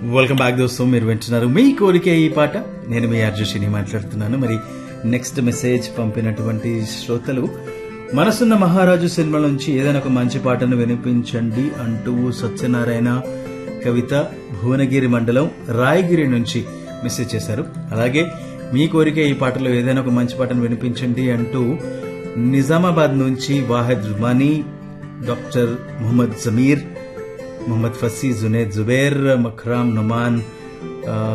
welcome back దోస్తు మీరు వింటున్నారు మీ కోరికే ఈ పాట నేను మీ అర్జుషిని మాట్లాడుతున్నాను మరి నెక్స్ట్ మెసేజ్ పంపినటువంటి శ్రోతలు మనసున్న మహారాజు సినిమా నుంచి ఏదైనా ఒక మంచి పాటను వినిపించండి అంటూ సత్యనారాయణ కవిత భువనగిరి మండలం రాయగిరి నుంచి మెసేజ్ చేశారు అలాగే మీ కోరిక ఈ పాటలో ఏదైనా ఒక మంచి పాటను వినిపించండి అంటూ నిజామాబాద్ నుంచి వాహిద్ రుమానీ డాక్టర్ మొహమ్మద్ జమీర్ మొహమ్మద్ ఫసీ జునేద్ జుబేర్ మక్రామ్ నుమాన్ ఆ,